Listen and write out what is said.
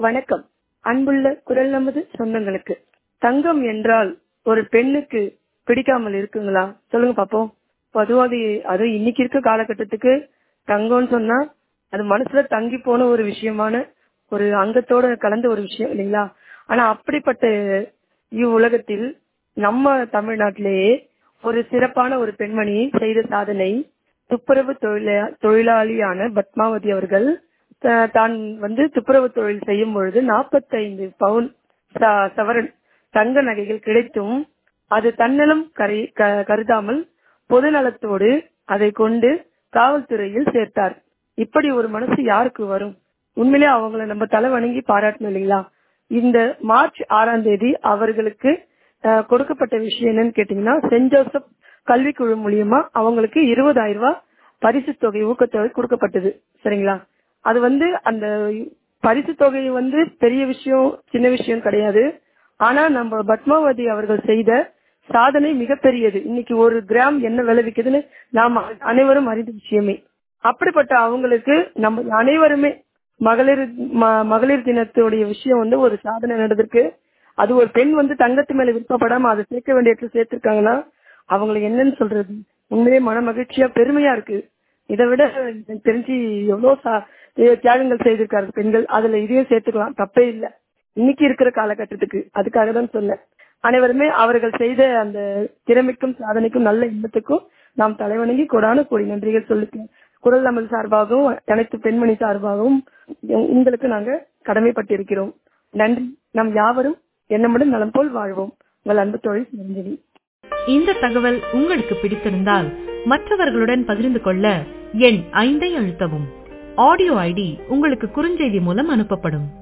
வணக்கம் அன்புள்ள குரல் நமது சொந்தங்களுக்கு தங்கம் என்றால் ஒரு பெண்ணுக்கு பிடிக்காமல் இருக்குங்களா சொல்லுங்க பாப்போம் பொதுவாக அது இன்னைக்கு இருக்க காலகட்டத்துக்கு தங்கம்னு சொன்னா அது மனசுல தங்கி போன ஒரு விஷயமான ஒரு அங்கத்தோட கலந்த ஒரு விஷயம் இல்லைங்களா ஆனா அப்படிப்பட்ட இவ்வுலகத்தில் நம்ம தமிழ்நாட்டிலேயே ஒரு சிறப்பான ஒரு பெண்மணி செய்த சாதனை துப்புரவு தொழிலா தொழிலாளியான பத்மாவதி அவர்கள் த- தான் வந்து துப்புரவு தொழில் செய்யும் பொழுது 45 பவுன் ச- சவரன் தங்க நகைகள் கிடைத்தும் அது தன்னலம் கரை- க- கருதாமல் பொதுநலத்தோடு அதை கொண்டு காவல்துறையில் சேர்த்தார் இப்படி ஒரு மனசு யாருக்கு வரும் உண்மையிலே அவங்கள நம்ம தலை வணங்கி பாராட்டணும் இல்லைங்களா இந்த மார்ச் ஆறாம் தேதி அவர்களுக்கு அஹ், கொடுக்கப்பட்ட விஷயம் என்னன்னு கேட்டீங்கன்னா சென்ட் ஜோசப் கல்விக்குழு மூலியமா அவங்களுக்கு இருபதாயிரம் ரூபாய் பரிசு தொகை ஊக்கத்தொகை கொடுக்கப்பட்டது சரிங்களா அது வந்து அந்த பரிசு தொகை வந்து பெரிய விஷயம் சின்ன விஷயம் கிடையாது ஆனா நம்ம பத்மாவதி அவர்கள் செய்த சாதனை மிகப்பெரியது இன்னைக்கு ஒரு கிராம் என்ன விளைவிக்குதுன்னு நாம் அனைவரும் அறிந்த விஷயமே அப்படிப்பட்ட அவங்களுக்கு நம்ம அனைவருமே மகளிர் ம- மகளிர் தினத்துடைய விஷயம் வந்து ஒரு சாதனை நடந்திருக்கு அது ஒரு பெண் வந்து தங்கத்து மேல விருப்பப்படாம அதை சேர்க்க வேண்டிய இடத்துல சேர்த்திருக்காங்கன்னா அவங்களை என்னன்னு சொல்றது உண்மையிலே மன மகிழ்ச்சியா பெருமையா இருக்கு இதை விட எனக்கு தெரிஞ்சு எவ்வளவு சா- தியாகங்கள் செய்திருக்காரு பெண்கள் அதுல இதையும் சேர்த்துக்கலாம் தப்பே இல்ல இன்னைக்கு இருக்கிற காலகட்டத்துக்கு அதுக்காக தான் சொன்னேன் அனைவருமே அவர்கள் செய்த அந்த திறமைக்கும் சாதனைக்கும் நல்ல எண்ணத்துக்கும் நாம் தலைவணங்கி கொடான கோடி நன்றிகள் சொல்லிக்கிறேன் குரல் நமது சார்பாகவும் அனைத்து பெண்மணி சார்பாகவும் உ- உங்களுக்கு நாங்க கடமைப்பட்டிருக்கிறோம் நன்றி நம் யாவரும் எண்ணமுடன் நலம் போல் வாழ்வோம் உங்கள் அன்பு தொழில் சிரஞ்சீவி இந்த தகவல் உங்களுக்கு பிடித்திருந்தால் மற்றவர்களுடன் பகிர்ந்து கொள்ள எண் ஐந்தை அழுத்தவும் ஆடியோ ஐடி உங்களுக்கு குறுஞ்செய்தி மூலம் அனுப்பப்படும்